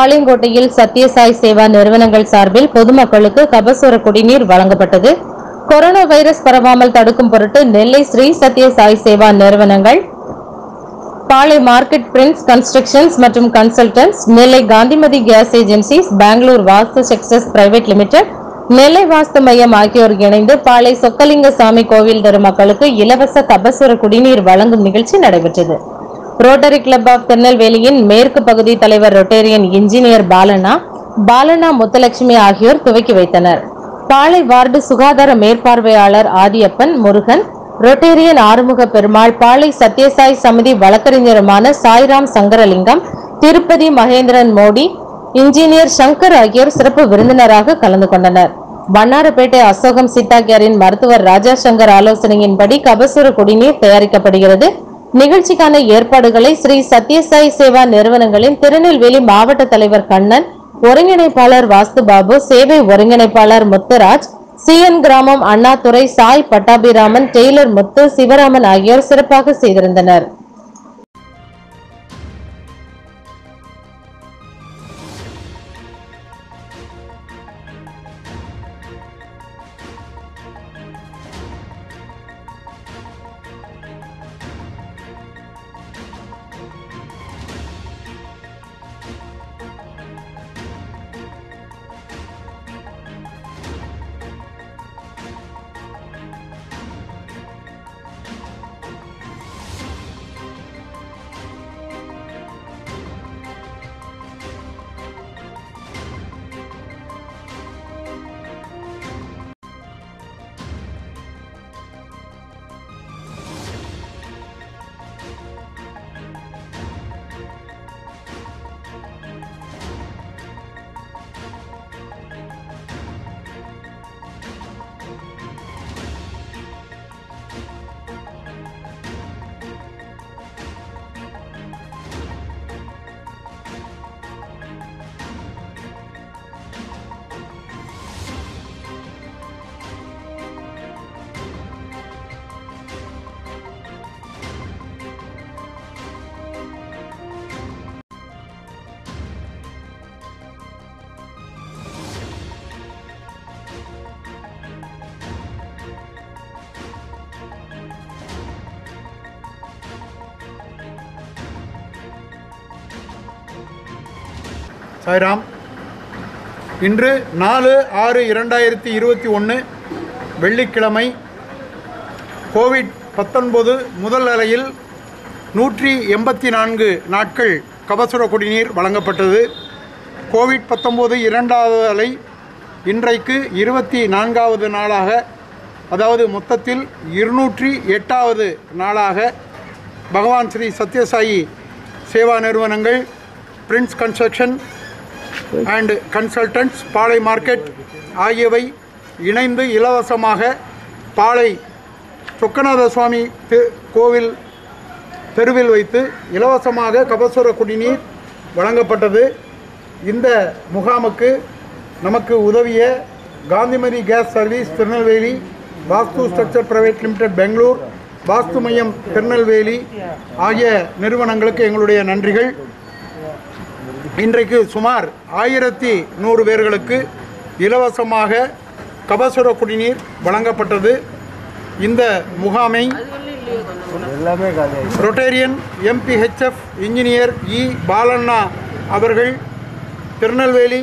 பாளையங்கோட்டையில் சத்யசாய் சேவா நிறுவனங்கள் சார்பில் பொதுமக்களுக்கு கபசுர குடிநீர் வழங்கப்பட்டது கொரோனா வைரஸ் பரவாமல் தடுக்கும் பொருட்டு நெல்லை ஸ்ரீ சத்யசாய் சேவா நிறுவனங்கள் பாளை மார்க்கெட் பிரின்ஸ் கன்ஸ்ட்ரக்ஷன்ஸ் மற்றும் consultants Nellai Kanthimathi gas agencies Bangalore Vastu success private limited Nellai Vastu மையம் ஆகியோர் இணைந்து பாளை சொக்கலிங்க சாமி கோவில் தெரு மக்களுக்கு இலவச கபசுர குடிநீர் வழங்கும் நிகழ்ச்சி நடைபெற்றது ரோட்டரி கிளப் ஆஃப் திருநெல்வேலியின் மேற்கு பகுதி தலைவர் ரொட்டேரியன் இன்ஜினியர் பாலனா பாலனா முத்துலட்சுமி ஆகியோர் துவக்கி வைத்தனர் பாளை வார்டு சுகாதார மேற்பார்வையாளர் ஆதியப்பன் முருகன் ரொட்டேரியன் ஆறுமுக பெருமாள் பாளை சத்யசாய் சமிதி வழக்கறிஞருமான சாய்ராம் சங்கரலிங்கம் திருப்பதி மகேந்திரன் மோடி இன்ஜினியர் சங்கர் ஆகியோர் சிறப்பு விருந்தினராக கலந்து கொண்டனர் வண்ணாரப்பேட்டை அசோகம் சித்தா கேரின் மருத்துவர் ராஜா சங்கர் ஆலோசனையின்படி கபசுர குடிநீர் தயாரிக்கப்படுகிறது நிகழ்ச்சிக்கான ஏற்பாடுகளை ஸ்ரீ சத்யசாய் சேவா நிறுவனங்களின் திருநெல்வேலி மாவட்ட தலைவர் கண்ணன் ஒருங்கிணைப்பாளர் வாஸ்துபாபு சேவை ஒருங்கிணைப்பாளர் முத்துராஜ் சிஎன் கிராமம் அண்ணாதுரை சாய் பட்டாபிராமன் டெய்லர் முத்து சிவராமன் ஆகியோர் சிறப்பாக செய்திருந்தனர் சாய்ராம் இன்று நாலு ஆறு இரண்டாயிரத்தி இருபத்தி ஒன்று வெள்ளிக்கிழமை கோவிட் பத்தொன்பது முதல் அலையில் நூற்றி எண்பத்தி நான்கு நாட்கள் கபசுர குடிநீர் வழங்கப்பட்டது கோவிட் பத்தொம்போது இரண்டாவது அலை இன்றைக்கு இருபத்தி நான்காவது நாளாக அதாவது மொத்தத்தில் இருநூற்றி எட்டாவது நாளாக பகவான் ஸ்ரீ சத்யசாயி சேவா நிறுவனங்கள் prince construction and consultants Palai market ஆகியவை இணைந்து இலவசமாக பாளை சொக்கநாத சுவாமி தெ- கோவில் தெருவில் வைத்து இலவசமாக கபசுர குடிநீர் வழங்கப்பட்டது இந்த முகாமுக்கு நமக்கு உதவிய Kanthimathi gas service Tirunelveli Vastu structure private limited Bangalore Vastu மையம் திருநெல்வேலி ஆகிய நிறுவனங்களுக்கு எங்களுடைய நன்றிகள் இன்றைக்கு சுமார் ஆயிரத்தி நூறு பேர்களுக்கு இலவசமாக கபசுர குடிநீர் வழங்கப்பட்டது இந்த முகாமை ரொட்டேரியன் எம்பிஹெச்எஃப் இன்ஜினியர் இ பாலண்ணா அவர்கள் திருநெல்வேலி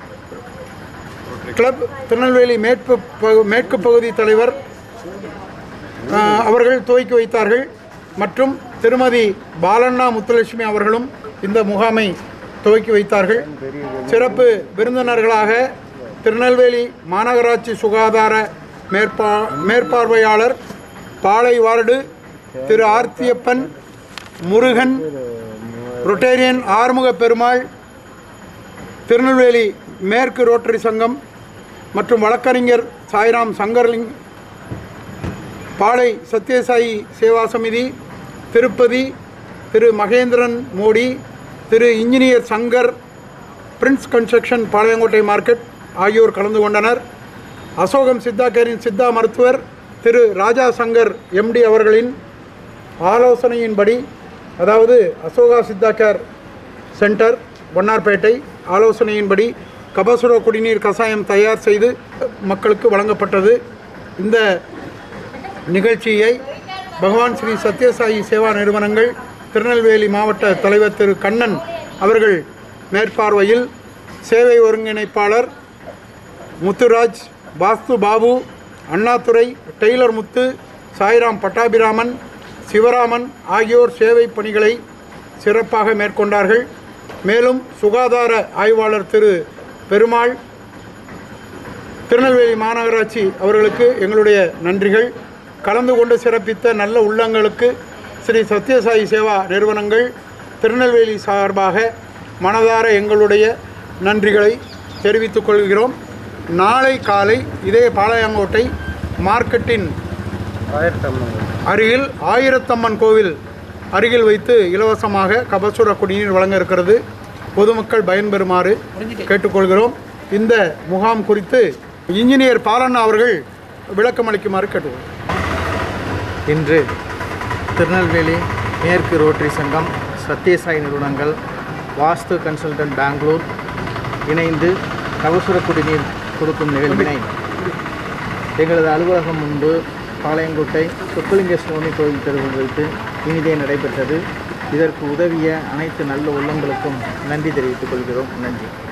கிளப் திருநெல்வேலி மேற்கு பகு- மேற்கு பகுதி தலைவர் ஆஹ், அவர்கள் துவக்கி வைத்தார்கள் மற்றும் திருமதி பாலண்ணா முத்துலட்சுமி அவர்களும் இந்த முகாமை துவக்கி வைத்தார்கள் சிறப்பு விருந்தினர்களாக திருநெல்வேலி மாநகராட்சி சுகாதார மேற்பா மேற்பார்வையாளர் பாளை வார்டு திரு ஆர்த்தியப்பன் முருகன் ரொட்டேரியன் ஆறுமுக பெருமாள் திருநெல்வேலி மேற்கு ரோட்டரி சங்கம் மற்றும் வழக்கறிஞர் Sairam Sankarling Palai Sathya Sai Seva Samithi Tirupati Thiru Mahendran Modi Thiru engineer Sankar prince construction Palayamkottai market ஆகியோர் கலந்து கொண்டனர் அசோகம் சித்தா கேரின் சித்தா மருத்துவர் திரு ராஜா சங்கர் எம்டி அவர்களின் ஆலோசனையின்படி அதாவது அசோகா சித்தா கேர் சென்டர் வண்ணார்பேட்டை ஆலோசனையின்படி கபசுர குடிநீர் கசாயம் தயார் செய்து மக்களுக்கு வழங்கப்பட்டது இந்த நிகழ்ச்சியை பகவான் ஸ்ரீ சத்யசாயி சேவா நிறுவனங்கள் திருநெல்வேலி மாவட்ட தலைவர் திரு கண்ணன் அவர்கள் மேற்பார்வையில் சேவை ஒருங்கிணைப்பாளர் முத்துராஜ் பாஸ்து பாபு அண்ணாதுரை டெய்லர் முத்து சாய்ராம் பட்டாபிராமன் சிவராமன் ஆகியோர் சேவை பணிகளை சிறப்பாக மேற்கொண்டார்கள் மேலும் சுகாதார ஆய்வாளர் திரு பெருமாள் திருநெல்வேலி மாநகராட்சி அவர்களுக்கு எங்களுடைய நன்றிகள் கலந்து கொண்டு சிறப்பித்த நல்ல உள்ளங்களுக்கு ஸ்ரீ சத்யசாயி சேவா நிறுவனங்கள் திருநெல்வேலி சார்பாக மனதார எங்களுடைய நன்றிகளை தெரிவித்துக் கொள்கிறோம் நாளை காலை இதே பாளையங்கோட்டை மார்க்கெட்டின் அருகில் ஆயிரத்தம்மன் கோவில் அருகில் வைத்து இலவசமாக கபசுர குடிநீர் வழங்க இருக்கிறது பொதுமக்கள் பயன்பெறுமாறு கேட்டுக்கொள்கிறோம் இந்த முகாம் குறித்து இன்ஜினியர் பாலண்ணா அவர்கள் விளக்கம் அளிக்குமாறு கேட்டுக்கொள்கிறோம் இன்று திருநெல்வேலி மேற்கு ரோட்டரி சங்கம் சத்யசாய் நிறுவனங்கள் வாஸ்து கன்சல்டன்ட் பெங்களூர் இணைந்து கபசுர குடிநீர் கொடுக்கும் நிகழ்வினை எங்களது அலுவலகம் முன்பு பாளையங்கோட்டை சொக்கலிங்க சுவாமி கோயில் தெருவில் வைத்து இனிதே நடைபெற்றது இதற்கு உதவிய அனைத்து நல்ல உள்ளங்களுக்கும் நன்றி தெரிவித்துக் கொள்கிறோம் நன்றி